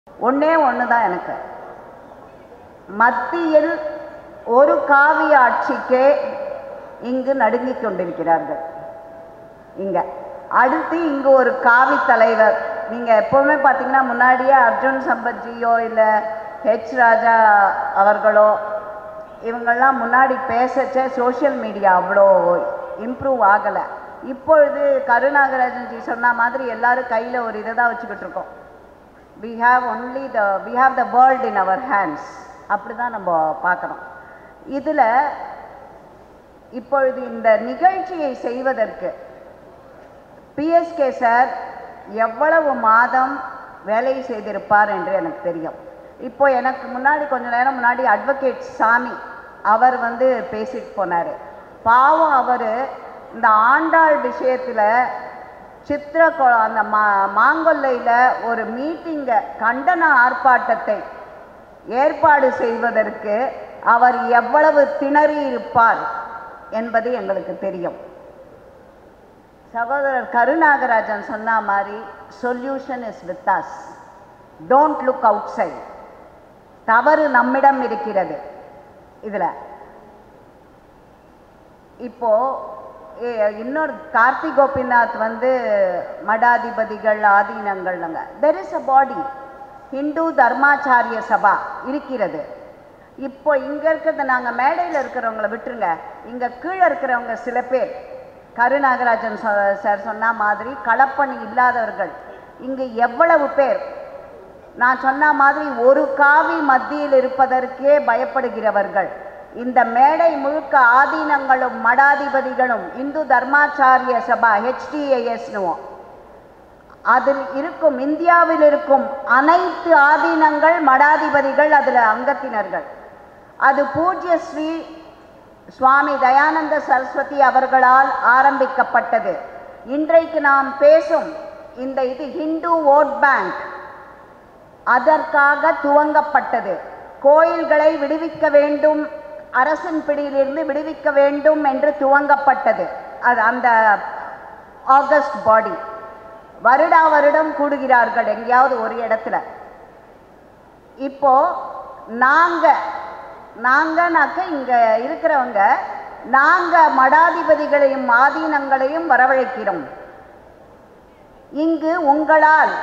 ஒண்ணே ஒன்று தான் எனக்கு மத்தியில் ஒரு காவிய ஆட்சிக்கே இங்கு நடுங்கிக் கொண்டிருக்கிறார்கள் இங்க அடுத்து இங்கு ஒரு காவி தலைவர் நீங்க எப்பவுமே பார்த்தீங்கன்னா முன்னாடியே அர்ஜுன் சம்பத்ஜியோ இல்லை ஹெச் ராஜா அவர்களோ இவங்கெல்லாம் முன்னாடி பேசச்ச சோஷியல் மீடியா அவ்வளோ இம்ப்ரூவ் ஆகலை இப்பொழுது கருநாகராஜன் ஜி சொன்ன மாதிரி எல்லாரும் கையில் ஒரு இதை தான் வச்சுக்கிட்டு இருக்கோம் we have only the we have the world in our hands அப்படி தான் நம்ம பார்க்குறோம் இதில் இப்பொழுது இந்த நிகழ்ச்சியை செய்வதற்கு பிஎஸ்கே சார் எவ்வளவு மாதம் வேலை செய்திருப்பார் என்று எனக்கு தெரியும் இப்போ எனக்கு முன்னாடி கொஞ்ச நேரம் முன்னாடி அட்வொகேட் சாமி அவர் வந்து பேசிட்டு போனார் பாவம் அவர் இந்த ஆண்டாள் விஷயத்தில் சித்திர கொ- அந்த மா மாங்கொல்லையில் ஒரு மீட்டிங்கை கண்டன ஆர்ப்பாட்டத்தை ஏற்பாடு செய்வதற்கு அவர் எவ்வளவு திணறி இருப்பார் என்பது எங்களுக்கு தெரியும் சகோதரர் கருநாகராஜன் சொன்ன மாதிரி solution is with us don't look outside தவறு நம்மிடம் இருக்கிறது இதில் இப்போ ஏ- இன்னொரு கார்த்தி கோபிநாத் வந்து மடாதிபதிகள் ஆதீனங்கள்ங்க there is a body Hindu Dharmacharya Sabha இருக்கிறது இப்போ இங்கே இருக்கிறது நாங்கள் மேடையில் இருக்கிறவங்கள விட்டுருங்க இங்கே கீழே இருக்கிறவங்க சில பேர் கருநாகராஜன் சொ- சார் சொன்ன மாதிரி களப்பணி இல்லாதவர்கள் இங்கு எவ்வளவு பேர் நான் சொன்ன மாதிரி ஒரு காவி மத்தியில் இருப்பதற்கே பயப்படுகிறவர்கள் இந்த மேடை முழுக்க ஆதீனங்களும் மடாதிபதிகளும் இந்து தர்மாச்சாரிய சபா ஹெச்டிஏஎஸ்னுவோம் அதில் இருக்கும் இந்தியாவில் இருக்கும் அனைத்து ஆதீனங்கள் மடாதிபதிகள் அதில் அங்கத்தினர்கள் அது பூஜ்ய ஸ்ரீ சுவாமி தயானந்த சரஸ்வதி அவர்களால் ஆரம்பிக்கப்பட்டது இன்றைக்கு நாம் பேசும் இந்த இது ஹிந்து ஓட் பேங்க் அதற்காக துவங்கப்பட்டது கோயில்களை விடுவிக்க வேண்டும் அரசின் பிடியிலிருந்து விடுவிக்க வேண்டும் என்று துவங்கப்பட்டது அது அந்த ஆகஸ்ட் பாடி வருடா வருடம் கூடுகிறார்கள் எங்கேயாவது ஒரு இடத்துல இப்போ நாங்க நாங்கனாக்க இங்க இருக்கிறவங்க நாங்க மடாதிபதிகளையும் ஆதீனங்களையும் வரவழைக்கிறோம் இங்கு உங்களால்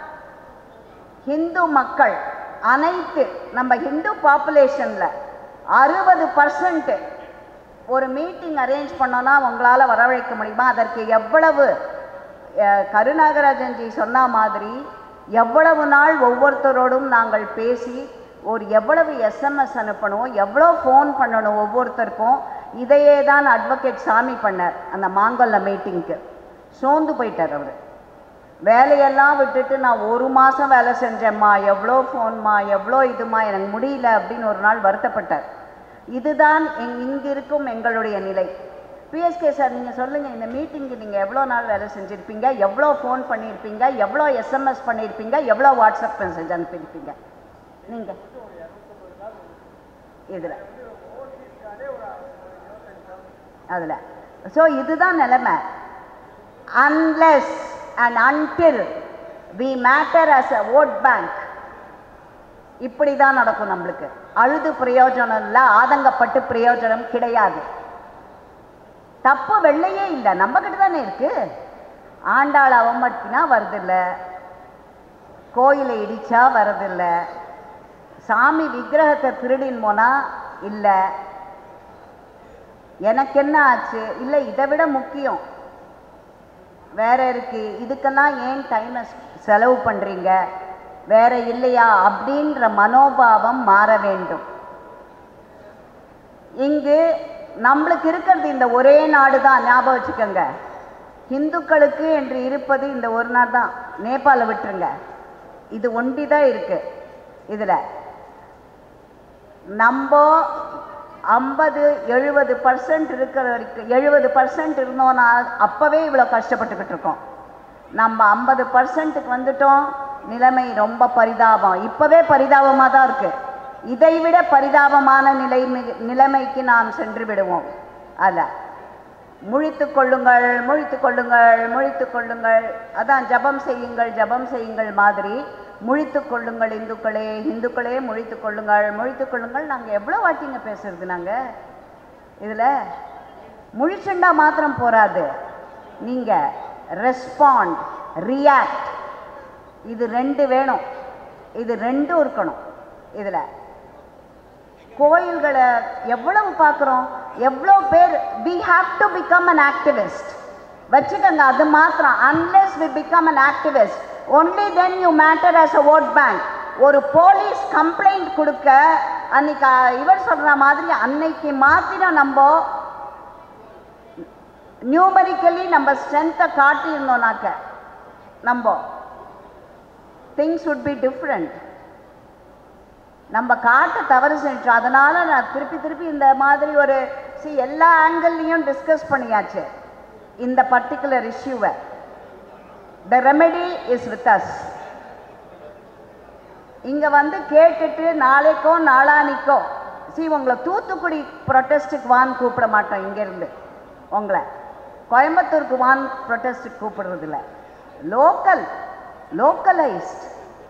ஹிந்து மக்கள் அனைத்து நம்ம ஹிந்து பாப்புலேஷனில் அறுபது பர்சன்ட் ஒரு மீட்டிங் அரேஞ்ச் பண்ணோன்னா உங்களால் வரவழைக்க முடியுமா அதற்கு எவ்வளவு அஹ், கருநாகராஜன் ஜி சொன்ன மாதிரி எவ்வளவு நாள் ஒவ்வொருத்தரோடும் நாங்கள் பேசி ஒரு எவ்வளவு எஸ்எம்எஸ் அனுப்பணும் எவ்வளோ ஃபோன் பண்ணணும் ஒவ்வொருத்தருக்கும் இதையே தான் அட்வொகேட் சாமி பண்ணார் அந்த மாங்கல்ல மீட்டிங்க்கு சோர்ந்து போயிட்டார் அவர் வேலையெல்லாம் விட்டுட்டு நான் ஒரு மாதம் வேலை செஞ்சேம்மா எவ்வளோ ஃபோன்மா எவ்வளோ இதுமா எனக்கு முடியல அப்படின்னு ஒரு நாள் வருத்தப்பட்டார் இதுதான் எங் இங்கு இருக்கும் எங்களுடைய நிலை பிஎஸ்கே சார் நீங்கள் சொல்லுங்கள் இந்த மீட்டிங்க்கு நீங்கள் எவ்வளோ நாள் வேலை செஞ்சுருப்பீங்க எவ்வளோ ஃபோன் பண்ணியிருப்பீங்க எவ்வளோ எஸ்எம்எஸ் பண்ணியிருப்பீங்க எவ்வளோ வாட்ஸ்அப் மெசேஜ் அனுப்பியிருப்பீங்க நீங்கள் இதில் அதில் ஸோ இதுதான் நிலைமை unless and until we matter as a vote bank இப்படி தான் நடக்கும் நம்மளுக்கு அழுது பிரயோஜனம் இல்லை ஆதங்கப்பட்டு பிரயோஜனம் கிடையாது தப்பு வெள்ளையே இல்லை நம்ம கிட்ட தானே இருக்கு ஆண்டாள் அவமட்டினா வருதில்ல கோயிலை இடிச்சா வரதில்ல சாமி விக்கிரகத்தை திருடின் போனா இல்லை எனக்கு என்ன ஆச்சு இல்லை இதை விட முக்கியம் வேற இருக்கு இதுக்கெல்லாம் ஏன் டைமை செலவு பண்றீங்க வேற இல்லையா அப்படின்ற மனோபாவம் மாற வேண்டும் இங்கு நம்மளுக்கு இருக்கிறது இந்த ஒரே நாடு தான் ஞாபகம் வச்சுக்கோங்க இந்துக்களுக்கு என்று இருப்பது இந்த ஒரு நாடு தான் நேபாள விட்டுருங்க இது ஒண்டி தான் இருக்கு இதுல நம்ம ஐம்பது எழுபது பர்சன்ட் இருக்கிற வரைக்கும் எழுபது பர்சன்ட் இருந்தோம்னா அப்போவே இவ்வளோ கஷ்டப்பட்டுக்கிட்டு இருக்கோம் நம்ம ஐம்பது பர்சன்ட்டுக்கு வந்துட்டோம் நிலைமை ரொம்ப பரிதாபம் இப்போவே பரிதாபமாக தான் இருக்கு இதை விட பரிதாபமான நிலை நிலைமைக்கு நாம் சென்று விடுவோம் அத முழித்து கொள்ளுங்கள் முழித்து கொள்ளுங்கள் முழித்து கொள்ளுங்கள் அதான் ஜபம் செய்யுங்கள் ஜபம் செய்யுங்கள் மாதிரி முழித்துக் கொள்ளுங்கள் இந்துக்களே இந்துக்களே முழித்துக் கொள்ளுங்கள் முழித்துக் கொள்ளுங்கள் நாங்கள் எவ்வளோ வாட்டிங்க பேசுறது நாங்கள் இதில் முழிச்சுண்டா மாத்திரம் போராது நீங்கள் ரெஸ்பாண்ட் ரியாக்ட் இது ரெண்டு வேணும் இது ரெண்டும் இருக்கணும் இதில் கோயில்களை எவ்வளவு பார்க்குறோம் எவ்வளோ பேர் we have to become an activist வச்சுக்கோங்க அது மாத்திரம் unless we become an activist only then you matter as a vote bank ஒரு போலீஸ் கம்ப்ளைண்ட் கொடுக்க அன்னைக்கு அஹ், இவர் சொல்ற மாதிரி அன்னைக்கு மாத்திரம் நம்ம நியூமரிக்கலி நம்ம ஸ்ட்ரென்த்தை காட்டியிருந்தோம்னாக்க நம்ம திங்ஸ் would be டிஃப்ரெண்ட் நம்ம காட்ட தவறு செஞ்சோம் அதனால நான் திருப்பி திருப்பி இந்த மாதிரி ஒரு see எல்லா ஆங்கிள்லையும் டிஸ்கஸ் பண்ணியாச்சு இந்த பர்டிகுலர் இஷ்யூவை the remedy is with us இங்க வந்து கேட்டுட்டு நாளைக்கோ நாளானிக்கோ see உங்களை தூத்துக்குடி ப்ரொட்டஸ்ட்டுக்கு வான்னு கூப்பிட மாட்டோம் இங்கேருந்து உங்களை கோயம்புத்தூருக்கு வான் ப்ரொட்டஸ்ட்டுக்கு கூப்பிடுறது இல்லை லோக்கல் லோக்கலைஸ்ட்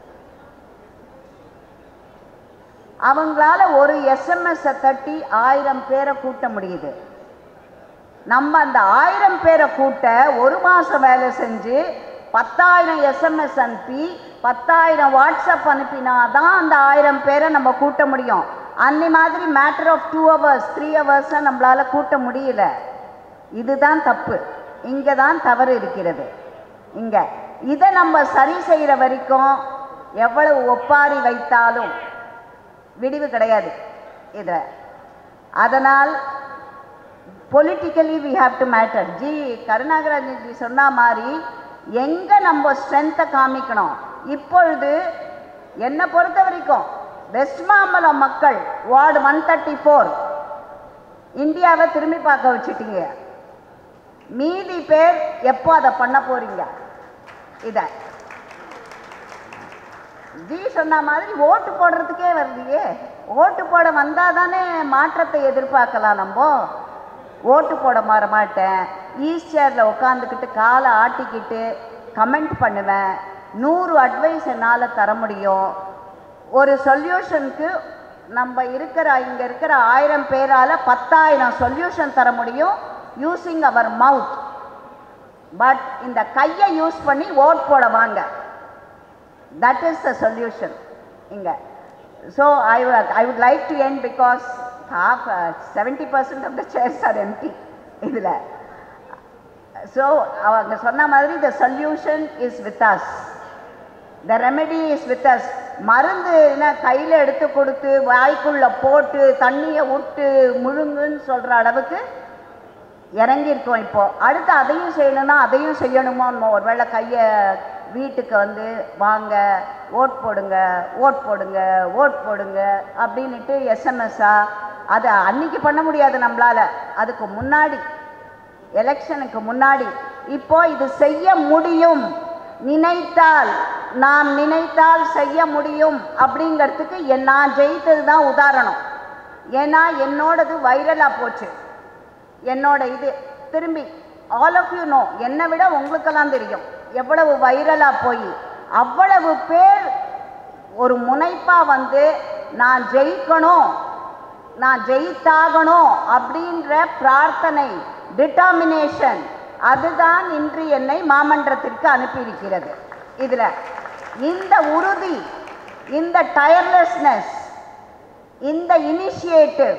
அவங்களால ஒரு எஸ்எம்எஸ்ஸை தட்டி ஆயிரம் பேரை கூட்ட முடியுது நம்ம அந்த ஆயிரம் பேரை கூட்ட ஒரு மாதம் வேலை செஞ்சு பத்தாயிரம் எஸ்எம்எஸ் அனுப்பி பத்தாயிரம் வாட்ஸ்அப் அனுப்பினா தான் அந்த ஆயிரம் பேரை நம்ம கூட்ட முடியும் அன்னி மாதிரி matter of two hours three ஹவர்ஸை நம்மளால கூட்ட முடியல இதுதான் தப்பு இங்கே தான் தவறு இருக்கிறது இங்கே இதை நம்ம சரி செய்கிற வரைக்கும் எவ்வளவு ஒப்பாரி வைத்தாலும் விடிவு கிடையாது இதில் அதனால் politically we have to matter ji Karunagarajan ji சொன்ன மாதிரி எங்கே நம்ம ஸ்ட்ரென்த்தை காமிக்கணும் இப்பொழுது என்னை பொறுத்த வரைக்கும் வெஸ்ட் மாம்பலம் மக்கள் வார்டு ஒன் தேர்ட்டி ஃபோர் இந்தியாவை திரும்பி பார்க்க வச்சுட்டீங்க மீதி பேர் எப்போ அதை பண்ண போறீங்க இதை ஜி சொன்ன மாதிரி ஓட்டு போடுறதுக்கே வரலையே ஓட்டு போட வந்தால் தானே மாற்றத்தை எதிர்பார்க்கலாம் நம்ம ஓட்டு போட மாற மாட்டேன் ஈஸ்ட் சேரில் உட்காந்துக்கிட்டு காலை ஆட்டிக்கிட்டு கமெண்ட் பண்ணுவேன் நூறு அட்வைஸ் என்னால் தர முடியும் ஒரு சொல்யூஷனுக்கு நம்ம இருக்கிற இங்கே இருக்கிற ஆயிரம் பேரால் பத்தாயிரம் சொல்யூஷன் தர முடியும் யூஸிங் அவர் மவுத் பட் இந்த கையை யூஸ் பண்ணி ஓட் போட வாங்க தட் இஸ் த சொல்யூஷன் இங்கே so I I would like to end because half seventy percent of the chairs are empty இதில் ஸோ அவங்க சொன்ன மாதிரி the solution is with us the remedy is with us மருந்து என்ன கையில் எடுத்து கொடுத்து வாய்க்குள்ளே போட்டு தண்ணியை விட்டு முழுங்குன்னு சொல்கிற அளவுக்கு இறங்கியிருக்கோம் இப்போ அடுத்து அதையும் செய்யணும்னா அதையும் செய்யணுமோ நம்ம ஒருவேளை கையை வீட்டுக்கு வந்து வாங்க ஓட் போடுங்க ஓட் போடுங்க ஓட் போடுங்க அப்படின்ட்டு எஸ்எம்எஸ்ஸா அது அன்னைக்கு பண்ண முடியாது நம்மளால அதுக்கு முன்னாடி எலெக்ஷனுக்கு முன்னாடி இப்போ இது செய்ய முடியும் நினைத்தால் நாம் நினைத்தால் செய்ய முடியும் அப்படிங்கிறதுக்கு என் நான் ஜெயித்தது தான் உதாரணம் ஏன்னா என்னோடது வைரலாக போச்சு என்னோட இது திரும்பி ஆல் ஆஃப் யூ நோ என்னை விட உங்களுக்கெல்லாம் தெரியும் எவ்வளவு வைரலாக போய் அவ்வளவு பேர் ஒரு முனைப்பாக வந்து நான் ஜெயிக்கணும் நான் ஜெயித்தாகணும் அப்படின்ற பிரார்த்தனை டிட்டர்மினேஷன் அதுதான் இன்று என்னை மாமன்றத்திற்கு அனுப்பியிருக்கிறது இதில் இந்த உறுதி இந்த டயர்லெஸ்னஸ் இந்த இனிஷியேட்டிவ்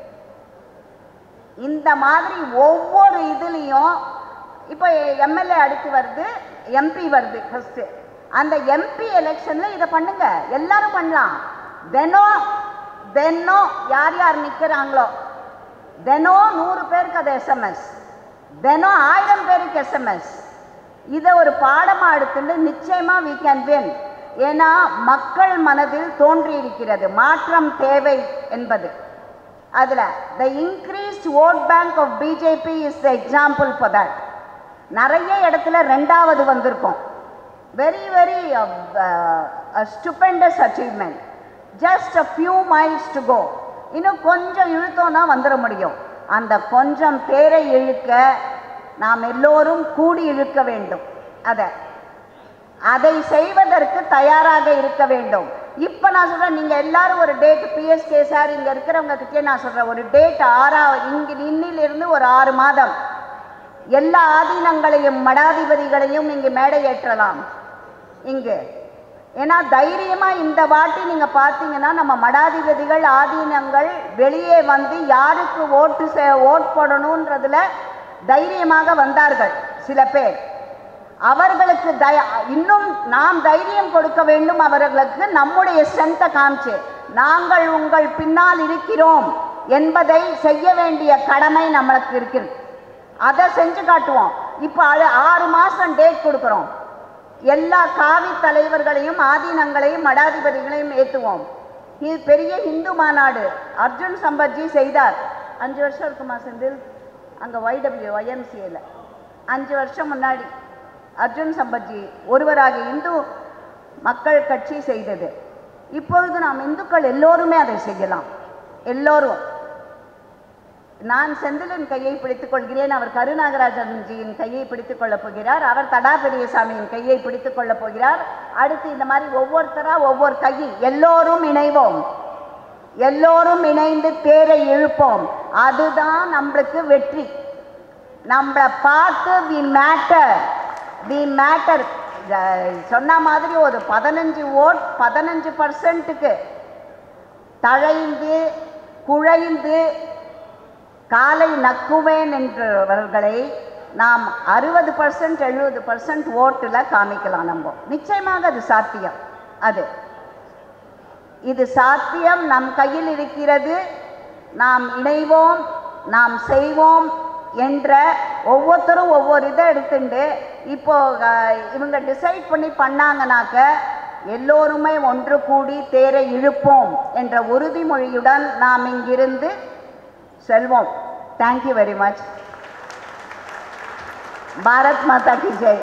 இந்த மாதிரி ஒவ்வொரு இதுலேயும் இப்போ எம்எல்ஏ அடுத்து வருது எம்பி வருது ஃபஸ்ட்டு அந்த எம்பி எலெக்ஷனில் இதை பண்ணுங்க எல்லாரும் பண்ணலாம் தினம் தினம் யார் யார் நிற்கிறாங்களோ தினம் நூறு பேருக்கு அது எஸ்எம்எஸ் தினம் ஆயிரம் பேருக்கு எஸ்எம்எஸ் இதை ஒரு பாடமாக எடுத்துட்டு நிச்சயமாக we can win ஏன்னா மக்கள் மனதில் தோன்றியிருக்கிறது மாற்றம் தேவை என்பது அதில் the increased vote bank of BJP is the example for that நிறைய இடத்துல ரெண்டாவது வந்திருக்கோம் very very stupendous achievement just a few miles to go இன்னும் கொஞ்சம் இழுத்தோன்னா வந்துட முடியும் அந்த கொஞ்சம் பேரை இழுக்க நாம் எல்லோரும் கூடி இழுக்க வேண்டும் அதை அதை செய்வதற்கு தயாராக இருக்க வேண்டும் இப்போ நான் சொல்கிறேன் நீங்கள் எல்லாரும் ஒரு டேட் பிஎஸ்கே சார் இங்கே இருக்கிறவங்க கிட்டே நான் சொல்கிறேன் ஒரு டேட் ஆறா இங்கே இன்னிலிருந்து ஒரு ஆறு மாதம் எல்லா ஆதீனங்களையும் மடாதிபதிகளையும் இங்கே மேடை ஏற்றலாம் இங்கு ஏன்னா தைரியமாக இந்த வாட்டி நீங்கள் பார்த்தீங்கன்னா நம்ம மடாதிபதிகள் ஆதீனங்கள் வெளியே வந்து யாருக்கு ஓட்டு சே ஓட் போடணுன்றதுல தைரியமாக வந்தார்கள் சில பேர் அவர்களுக்கு தய இன்னும் நாம் தைரியம் கொடுக்க வேண்டும் அவர்களுக்கு நம்முடைய ஸ்ட்ரென்த்தை காமிச்சு நாங்கள் உங்கள் பின்னால் இருக்கிறோம் என்பதை செய்ய வேண்டிய கடமை நம்மளுக்கு இருக்குது அதை செஞ்சு காட்டுவோம் இப்போ அது ஆறு மாதம் டேட் கொடுக்குறோம் எல்லா காவி தலைவர்களையும் ஆதீனங்களையும் மடாதிபதிகளையும் ஏற்றுவோம் இது பெரிய இந்து மாநாடு அர்ஜுன் சம்பத்ஜி செய்தார் அஞ்சு வருஷம் இருக்குமா செந்தில் அங்கே ஒய்டபிள்யூ ஒய்எம்சிஏல அஞ்சு வருஷம் முன்னாடி அர்ஜுன் சம்பத்ஜி ஒருவராக இந்து மக்கள் கட்சி செய்தது இப்பொழுது நாம் இந்துக்கள் எல்லோருமே அதை செய்யலாம் எல்லோரும் நான் செந்திலின் கையை பிடித்துக் கொள்கிறேன் அவர் கருநாகராஜன்ஜியின் கையை பிடித்துக் கொள்ளப் போகிறார் அவர் தடா பெரியசாமியின் கையை பிடித்துக் கொள்ளப் போகிறார் அடுத்து இந்த மாதிரி ஒவ்வொருத்தரா ஒவ்வொரு கையை எல்லோரும் இணைவோம் எல்லோரும் இணைந்து தேரை இழுப்போம் அதுதான் நம்மளுக்கு வெற்றி நம்மளை பார்த்து வி மேட்டர் வி மேட்டர் சொன்ன மாதிரி ஒரு பதினஞ்சு ஓட் பதினஞ்சு பர்சன்ட்டுக்கு தழைந்து குழைந்து காலை நக்குவேன் என்றவர்களை நாம் அறுபது பர்சன்ட் எழுபது பர்சன்ட் ஓட்டில் காமிக்கலாம் நம்ம நிச்சயமாக அது சாத்தியம் அது இது சாத்தியம் நம் கையில் இருக்கிறது நாம் இணைவோம் நாம் செய்வோம் என்ற ஒவ்வொருத்தரும் ஒவ்வொரு இதை எடுத்துட்டு இப்போ அஹ், இவங்க டிசைட் பண்ணி பண்ணாங்கனாக்க எல்லோருமே ஒன்று கூடி தேரை இழுப்போம் என்ற உறுதிமொழியுடன் நாம் இங்கிருந்து செல்வோம் தேங்க்யூ வெரி மச் பாரத் மாதா கி ஜெய்